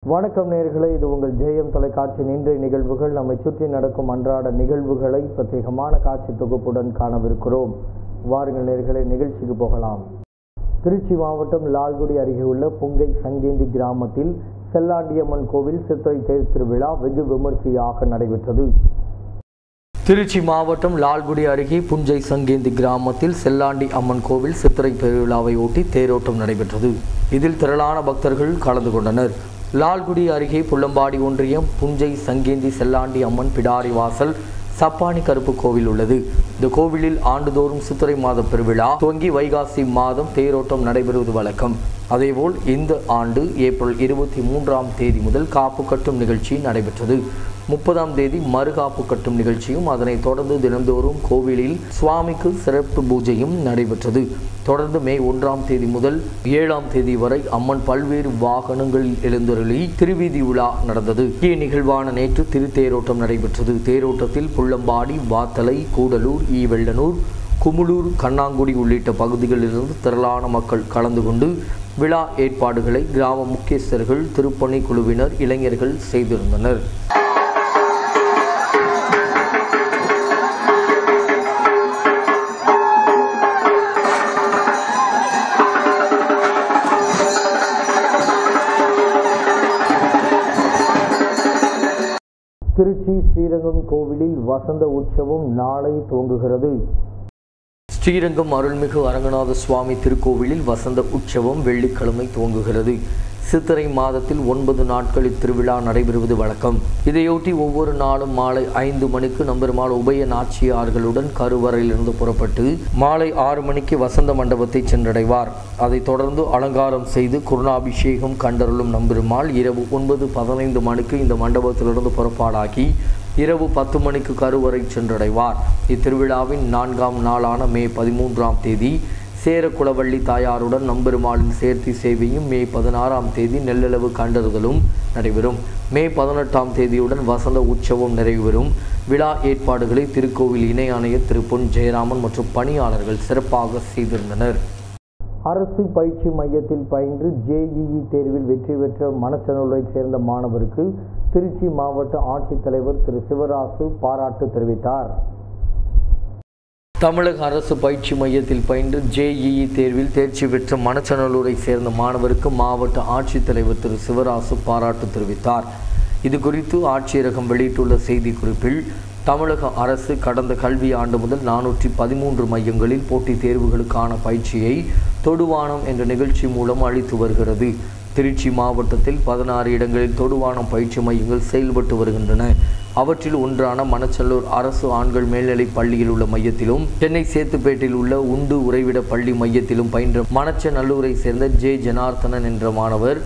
வணக்கம் நேர்களே இது உங்கள் ஜெயம் தொலைக்காட்சியின் இன்றைய நிகழ்வுகள் நம்மை சுற்றி நடக்கும் அன்றாட நிகழ்வுகளை பிரத்யேகமான காட்சி தொகுப்புடன் காணவிருக்கிறோம் வாருங்கள் நேர்களே நிகழ்ச்சிக்கு போகலாம் திருச்சி மாவட்டம் லால்குடி அருகே உள்ள புங்கை சங்கேந்தி கிராமத்தில் செல்லாண்டியம்மன் கோவில் சித்திரை தேர் திருவிழா வெகு விமர்சையாக நடைபெற்றது திருச்சி மாவட்டம் லால்குடி அருகே புஞ்சை சங்கேந்தி கிராமத்தில் செல்லாண்டி அம்மன் கோவில் சித்திரை பெருவிழாவை ஒட்டி தேரோட்டம் நடைபெற்றது இதில் திரளான பக்தர்கள் கலந்து கொண்டனர் லால்குடி அருகே புள்ளம்பாடி ஒன்றியம் புஞ்சை சங்கேந்தி செல்லாண்டி அம்மன் பிடாரி வாசல் சப்பானி கருப்பு கோவில் உள்ளது இந்த கோவிலில் ஆண்டுதோறும் சித்திரை மாத பெருவிழா துவங்கி வைகாசி மாதம் தேரோட்டம் நடைபெறுவது வழக்கம் அதேபோல் இந்த ஆண்டு ஏப்ரல் இருபத்தி மூன்றாம் தேதி முதல் காப்பு கட்டும் நிகழ்ச்சி நடைபெற்றது முப்பதாம் தேதி மறுகாப்பு கட்டும் நிகழ்ச்சியும் அதனைத் தொடர்ந்து தினந்தோறும் கோவிலில் சுவாமிக்கு சிறப்பு பூஜையும் நடைபெற்றது தொடர்ந்து மே ஒன்றாம் தேதி முதல் ஏழாம் தேதி வரை அம்மன் பல்வேறு வாகனங்களில் எழுந்தருளி திருவீதி உலா நடந்தது முக்கிய நிகழ்வான நேற்று திருத்தேரோட்டம் நடைபெற்றது தேரோட்டத்தில் புள்ளம்பாடி வாத்தலை கூடலூர் ஈ வெள்ளனூர் குமுளூர் கண்ணாங்குடி உள்ளிட்ட பகுதிகளிலிருந்து திரளான மக்கள் கலந்து கொண்டு விழா ஏற்பாடுகளை கிராம முக்கியஸ்தர்கள் திருப்பணி குழுவினர் இளைஞர்கள் செய்திருந்தனர் திருச்சி ஸ்ரீரங்கம் கோவிலில் வசந்த உற்சவம் நாளை துவங்குகிறது ஸ்ரீரங்கம் அருள்மிகு அரங்கநாத சுவாமி திருக்கோவிலில் வசந்த உற்சவம் வெள்ளிக்கிழமை துவங்குகிறது சித்திரை மாதத்தில் ஒன்பது நாட்கள் இத்திருவிழா நடைபெறுவது வழக்கம் இதையொட்டி ஒவ்வொரு நாளும் மாலை ஐந்து மணிக்கு நம்பெருமாள் உபய நாச்சியார்களுடன் கருவறையிலிருந்து புறப்பட்டு மாலை ஆறு மணிக்கு வசந்த மண்டபத்தை சென்றடைவார் அதைத் தொடர்ந்து அலங்காரம் செய்து குருணாபிஷேகம் கண்டருளும் நம்பெருமாள் இரவு ஒன்பது பதினைந்து மணிக்கு இந்த மண்டபத்திலிருந்து புறப்பாடாகி இரவு பத்து மணிக்கு கருவறை சென்றடைவார் இத்திருவிழாவின் நான்காம் நாளான மே பதிமூன்றாம் தேதி சேரக்குளவள்ளி தாயாருடன் நம்பெருமாளின் சேர்த்தி சேவையும் மே பதினாறாம் தேதி நெல்லளவு கண்டறுதலும் நடைபெறும் மே பதினெட்டாம் தேதியுடன் வசந்த உற்சவம் நிறைவு பெறும் விழா ஏற்பாடுகளை திருக்கோவில் இணை ஆணையர் திரு பொன் ஜெயராமன் மற்றும் பணியாளர்கள் சிறப்பாக செய்திருந்தனர் அரசு பயிற்சி மையத்தில் பயின்று ஜேஇஇ தேர்வில் வெற்றி பெற்ற மணச்சனூரைச் சேர்ந்த மாணவருக்கு திருச்சி மாவட்ட ஆட்சித்தலைவர் திரு சிவராசு பாராட்டு தெரிவித்தார் தமிழக அரசு பயிற்சி மையத்தில் பயின்று ஜேஇஇ தேர்வில் தேர்ச்சி பெற்ற மணச்சநல்லூரை சேர்ந்த மாணவருக்கு மாவட்ட ஆட்சித்தலைவர் திரு சிவராசு பாராட்டு தெரிவித்தார் இது குறித்து ஆட்சியரகம் வெளியிட்டுள்ள செய்திக்குறிப்பில் தமிழக அரசு கடந்த கல்வி ஆண்டு முதல் நானூற்றி பதிமூன்று மையங்களில் போட்டித் தேர்வுகளுக்கான பயிற்சியை தொடுவானம் என்ற நிகழ்ச்சி மூலம் அளித்து வருகிறது திருச்சி மாவட்டத்தில் பதினாறு இடங்களில் தொடுவானம் பயிற்சி மையங்கள் செயல்பட்டு வருகின்றன அவற்றில் ஒன்றான மணச்சல்லூர் அரசு ஆண்கள் மேல்நிலைப் பள்ளியில் உள்ள மையத்திலும் சென்னை சேத்துப்பேட்டில் உள்ள உண்டு உறைவிட பள்ளி மையத்திலும் பயின்ற மணச்சநல்லூரை சேர்ந்த ஜே ஜனார்த்தனன் என்ற மாணவர்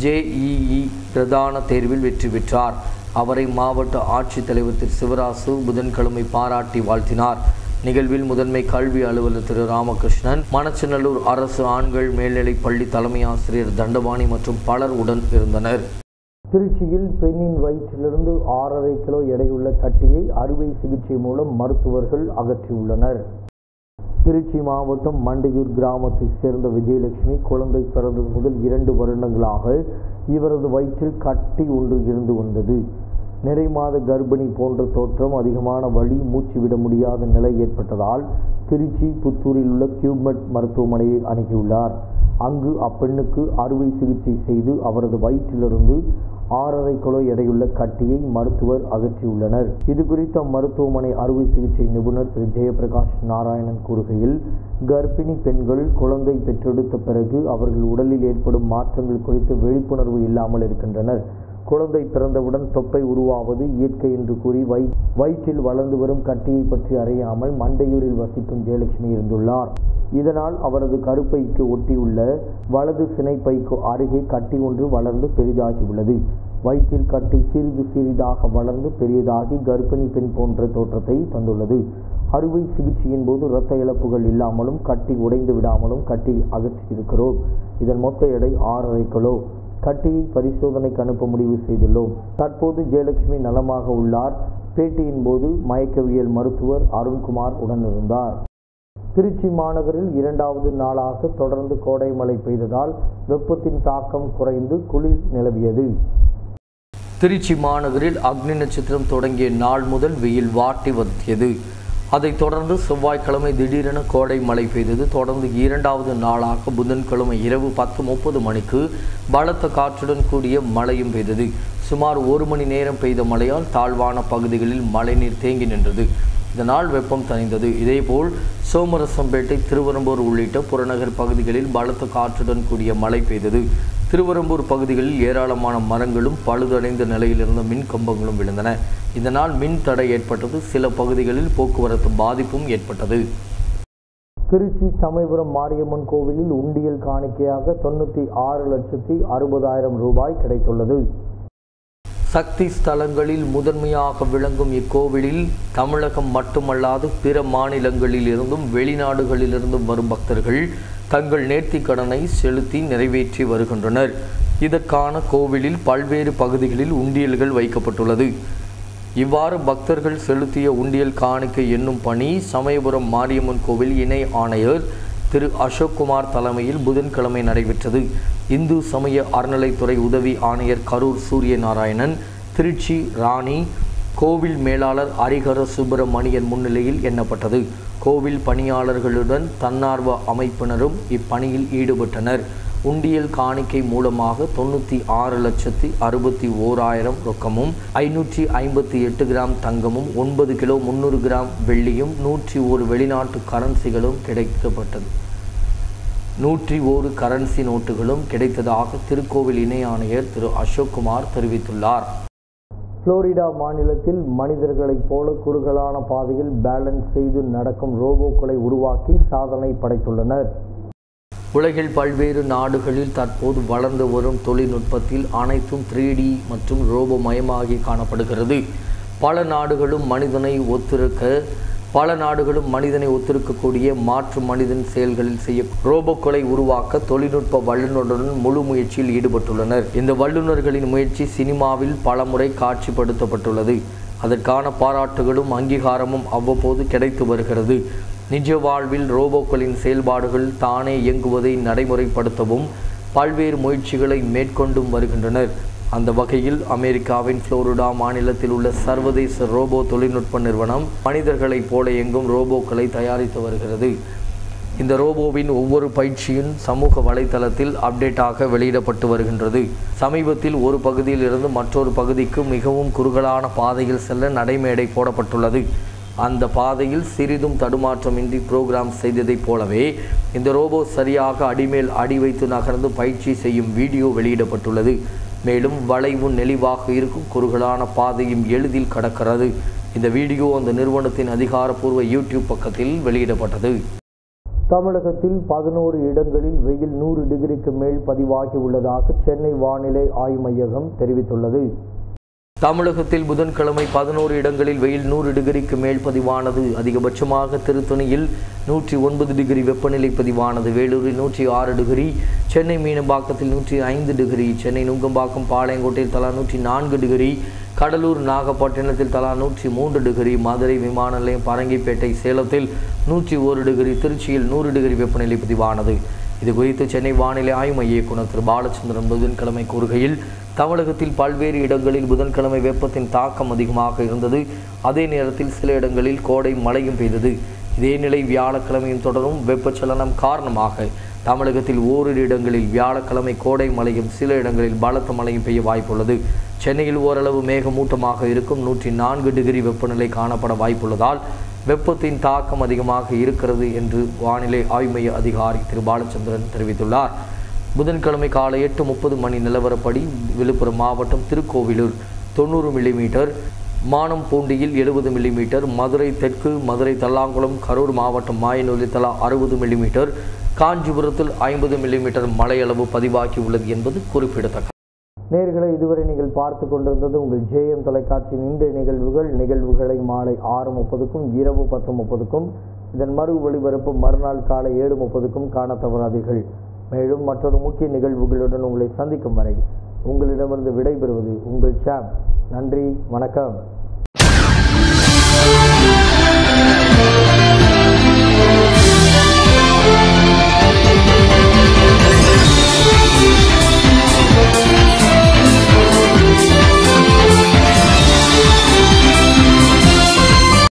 ஜேஇஇ பிரதான தேர்வில் வெற்றி பெற்றார் அவரை மாவட்ட ஆட்சித்தலைவர் திரு சிவராசு புதன்கிழமை பாராட்டி வாழ்த்தினார் நிகழ்வில் முதன்மை கல்வி அலுவலர் திரு ராமகிருஷ்ணன் மணச்சநல்லூர் அரசு ஆண்கள் மேல்நிலைப் பள்ளி தலைமை ஆசிரியர் தண்டபாணி மற்றும் பலர் உடன் இருந்தனர் திருச்சியில் பெண்ணின் வயிற்றிலிருந்து ஆறரை கிலோ எடையுள்ள கட்டியை அறுவை சிகிச்சை மூலம் மருத்துவர்கள் அகற்றியுள்ளனர் திருச்சி மாவட்டம் மண்டையூர் கிராமத்தைச் சேர்ந்த விஜயலட்சுமி குழந்தை பிறந்தது முதல் இரண்டு வருடங்களாக இவரது வயிற்றில் கட்டி ஒன்று இருந்து வந்தது நிறை மாத கர்ப்பிணி போன்ற தோற்றம் அதிகமான வலி மூச்சு விட முடியாத நிலை ஏற்பட்டதால் திருச்சி புத்தூரில் உள்ள கியூமெட் மருத்துவமனையை அணுகியுள்ளார் அங்கு அப்பெண்ணுக்கு அறுவை சிகிச்சை செய்து அவரது வயிற்றிலிருந்து ஆறரை கிலோ எடையுள்ள கட்டியை மருத்துவர் அகற்றியுள்ளனர் இது குறித்த மருத்துவமனை அறுவை சிகிச்சை நிபுணர் திரு ஜெயபிரகாஷ் நாராயணன் கூறுகையில் கர்ப்பிணி பெண்கள் குழந்தை பெற்றெடுத்த பிறகு அவர்கள் உடலில் ஏற்படும் மாற்றங்கள் குறித்து விழிப்புணர்வு இல்லாமல் இருக்கின்றனர் குழந்தை பிறந்தவுடன் தொப்பை உருவாவது இயற்கை என்று கூறி வை வயிற்றில் வளர்ந்து வரும் கட்டியை பற்றி அறியாமல் மண்டையூரில் வசிக்கும் ஜெயலட்சுமி இருந்துள்ளார் இதனால் அவரது கருப்பைக்கு ஒட்டியுள்ள வலது சினைப்பைக்கு அருகே கட்டி ஒன்று வளர்ந்து பெரிதாகியுள்ளது வயிற்றில் கட்டி சிறிது சிறிதாக வளர்ந்து பெரியதாகி கர்ப்பிணி பெண் போன்ற தோற்றத்தை தந்துள்ளது அறுவை சிகிச்சையின் போது இரத்த இழப்புகள் இல்லாமலும் கட்டி உடைந்து விடாமலும் கட்டி அகற்றியிருக்கிறோம் இதன் மொத்த எடை ஆறரை கிலோ கட்டியை பரிசோதனைக்கு அனுப்ப முடிவு செய்துள்ளோம் தற்போது ஜெயலட்சுமி நலமாக உள்ளார் பேட்டியின் போது மயக்கவியல் மருத்துவர் அருண்குமார் உடனிருந்தார் திருச்சி மாநகரில் இரண்டாவது நாளாக தொடர்ந்து கோடை மழை பெய்ததால் வெப்பத்தின் தாக்கம் குறைந்து குளிர் நிலவியது திருச்சி மாநகரில் அக்னி நட்சத்திரம் தொடங்கிய நாள் முதல் வெயில் வாட்டி வருத்தியது அதைத் தொடர்ந்து செவ்வாய்க்கிழமை திடீரென கோடை மழை பெய்தது தொடர்ந்து இரண்டாவது நாளாக புதன்கிழமை இரவு பத்து முப்பது மணிக்கு பலத்த காற்றுடன் கூடிய மழையும் பெய்தது சுமார் ஒரு மணி நேரம் பெய்த மழையால் தாழ்வான பகுதிகளில் மழைநீர் தேங்கி நின்றது இதனால் வெப்பம் தணிந்தது இதேபோல் சோமரசம்பேட்டை திருவரம்பூர் உள்ளிட்ட புறநகர் பகுதிகளில் பலத்த காற்றுடன் கூடிய மழை பெய்தது திருவரம்பூர் பகுதிகளில் ஏராளமான மரங்களும் பழுதடைந்த நிலையில் இருந்த மின் கம்பங்களும் விழுந்தன இதனால் மின் தடை ஏற்பட்டது சில பகுதிகளில் போக்குவரத்து பாதிப்பும் ஏற்பட்டது திருச்சி சமயபுரம் மாரியம்மன் கோவிலில் உண்டியல் காணிக்கையாக தொண்ணூற்றி ஆறு லட்சத்தி அறுபதாயிரம் ரூபாய் கிடைத்துள்ளது சக்தி ஸ்தலங்களில் முதன்மையாக விளங்கும் இக்கோவிலில் தமிழகம் மட்டுமல்லாது பிற மாநிலங்களில் இருந்தும் வெளிநாடுகளிலிருந்தும் வரும் பக்தர்கள் தங்கள் நேர்த்திக் கடனை செலுத்தி நிறைவேற்றி வருகின்றனர் இதற்கான கோவிலில் பல்வேறு பகுதிகளில் உண்டியல்கள் வைக்கப்பட்டுள்ளது இவ்வாறு பக்தர்கள் செலுத்திய உண்டியல் காணிக்கை என்னும் பணி சமயபுரம் மாரியம்மன் கோவில் இணை ஆணையர் திரு அசோக்குமார் தலைமையில் புதன்கிழமை நடைபெற்றது இந்து சமய அறநிலைத்துறை உதவி ஆணையர் கரூர் சூரிய நாராயணன் திருச்சி ராணி கோவில் மேலாளர் ஹரிஹர சுப்பிரமணியன் முன்னிலையில் எண்ணப்பட்டது கோவில் பணியாளர்களுடன் தன்னார்வ அமைப்பினரும் இப்பணியில் ஈடுபட்டனர் உண்டியல் காணிக்கை மூலமாக தொண்ணூற்றி ஆறு லட்சத்தி அறுபத்தி ஓராயிரம் ரொக்கமும் ஐநூற்றி ஐம்பத்தி எட்டு கிராம் தங்கமும் ஒன்பது கிலோ முந்நூறு கிராம் வெள்ளியும் நூற்றி ஒரு வெளிநாட்டு கரன்சிகளும் கிடைக்கப்பட்டது நூற்றி ஒரு கரன்சி நோட்டுகளும் கிடைத்ததாக திருக்கோவில் இணை ஆணையர் திரு அசோக்குமார் தெரிவித்துள்ளார் புளோரிடா மாநிலத்தில் மனிதர்களைப் போல குறுகலான பாதையில் பேலன்ஸ் செய்து நடக்கும் ரோபோக்களை உருவாக்கி சாதனை படைத்துள்ளனர் உலகில் பல்வேறு நாடுகளில் தற்போது வளர்ந்து வரும் தொழில்நுட்பத்தில் அனைத்தும் த்ரீ டி மற்றும் ரோபோ மயமாகி காணப்படுகிறது பல நாடுகளும் மனிதனை ஒத்திருக்க பல நாடுகளும் மனிதனை ஒத்திருக்கக்கூடிய மாற்று மனிதன் செயல்களில் செய்ய ரோபோக்களை உருவாக்க தொழில்நுட்ப வல்லுநருடன் முழு முயற்சியில் ஈடுபட்டுள்ளனர் இந்த வல்லுநர்களின் முயற்சி சினிமாவில் பலமுறை காட்சிப்படுத்தப்பட்டுள்ளது அதற்கான பாராட்டுகளும் அங்கீகாரமும் அவ்வப்போது கிடைத்து வருகிறது நிஜ வாழ்வில் ரோபோக்களின் செயல்பாடுகள் தானே இயங்குவதை நடைமுறைப்படுத்தவும் பல்வேறு முயற்சிகளை மேற்கொண்டும் வருகின்றனர் அந்த வகையில் அமெரிக்காவின் புளோரிடா மாநிலத்தில் உள்ள சர்வதேச ரோபோ தொழில்நுட்ப நிறுவனம் மனிதர்களைப் போல இயங்கும் ரோபோக்களை தயாரித்து வருகிறது இந்த ரோபோவின் ஒவ்வொரு பயிற்சியும் சமூக வலைத்தளத்தில் அப்டேட்டாக வெளியிடப்பட்டு வருகின்றது சமீபத்தில் ஒரு பகுதியில் இருந்து மற்றொரு பகுதிக்கு மிகவும் குறுகலான பாதையில் செல்ல நடைமேடை போடப்பட்டுள்ளது அந்த பாதையில் சிறிதும் தடுமாற்றமின்றி புரோகிராம் செய்ததைப் போலவே இந்த ரோபோ சரியாக அடிமேல் அடி வைத்து நகர்ந்து பயிற்சி செய்யும் வீடியோ வெளியிடப்பட்டுள்ளது மேலும் வளைவு நெளிவாக இருக்கும் குறுகலான பாதையும் எளிதில் கடக்கிறது இந்த வீடியோ அந்த நிறுவனத்தின் அதிகாரப்பூர்வ யூடியூப் பக்கத்தில் வெளியிடப்பட்டது தமிழகத்தில் பதினோரு இடங்களில் வெயில் நூறு டிகிரிக்கு மேல் பதிவாகி உள்ளதாக சென்னை வானிலை ஆய்வு மையகம் தெரிவித்துள்ளது தமிழகத்தில் புதன்கிழமை பதினோரு இடங்களில் வெயில் நூறு டிகிரிக்கு மேல் பதிவானது அதிகபட்சமாக திருத்தணியில் நூற்றி ஒன்பது டிகிரி வெப்பநிலை பதிவானது வேலூரில் நூற்றி ஆறு டிகிரி சென்னை மீனம்பாக்கத்தில் நூற்றி ஐந்து டிகிரி சென்னை நுங்கம்பாக்கம் பாளையங்கோட்டையில் தலா நூற்றி நான்கு டிகிரி கடலூர் நாகப்பட்டினத்தில் தலா நூற்றி மூன்று டிகிரி மதுரை விமான நிலையம் பரங்கிப்பேட்டை சேலத்தில் நூற்றி ஒரு டிகிரி திருச்சியில் நூறு டிகிரி வெப்பநிலை பதிவானது இது குறித்து சென்னை வானிலை ஆய்வு மைய இயக்குனர் திரு பாலச்சந்திரன் புதன்கிழமை கூறுகையில் தமிழகத்தில் பல்வேறு இடங்களில் புதன்கிழமை வெப்பத்தின் தாக்கம் அதிகமாக இருந்தது அதே நேரத்தில் சில இடங்களில் கோடை மழையும் பெய்தது இதே நிலை வியாழக்கிழமையும் தொடரும் வெப்பச்சலனம் காரணமாக தமிழகத்தில் ஓரிரு இடங்களில் வியாழக்கிழமை கோடை மழையும் சில இடங்களில் பலத்த மழையும் பெய்ய வாய்ப்புள்ளது சென்னையில் ஓரளவு மேகமூட்டமாக இருக்கும் நூற்றி நான்கு டிகிரி வெப்பநிலை காணப்பட வாய்ப்புள்ளதால் வெப்பத்தின் தாக்கம் அதிகமாக இருக்கிறது என்று வானிலை ஆய்வு மைய அதிகாரி திரு பாலச்சந்திரன் தெரிவித்துள்ளார் புதன்கிழமை காலை எட்டு முப்பது மணி நிலவரப்படி விழுப்புரம் மாவட்டம் திருக்கோவிலூர் தொண்ணூறு மில்லிமீட்டர் மானம்பூண்டியில் எழுபது மில்லிமீட்டர் மதுரை தெற்கு மதுரை தல்லாங்குளம் கரூர் மாவட்டம் மாயனூரில் தலா அறுபது மில்லிமீட்டர் காஞ்சிபுரத்தில் ஐம்பது மில்லிமீட்டர் மழையளவு பதிவாகி உள்ளது என்பது குறிப்பிடத்தக்கது நேர்களை இதுவரை நீங்கள் பார்த்து கொண்டிருந்தது உங்கள் ஜேஎம் தொலைக்காட்சியின் இன்றைய நிகழ்வுகள் நிகழ்வுகளை மாலை ஆறு முப்பதுக்கும் இரவு பத்து முப்பதுக்கும் இதன் மறு ஒளிபரப்பு மறுநாள் காலை ஏழு முப்பதுக்கும் காண தவறாதீர்கள் மேலும் மற்றொரு முக்கிய நிகழ்வுகளுடன் உங்களை சந்திக்கும் வரை உங்களிடமிருந்து விடைபெறுவது உங்கள் ஷாம் நன்றி வணக்கம்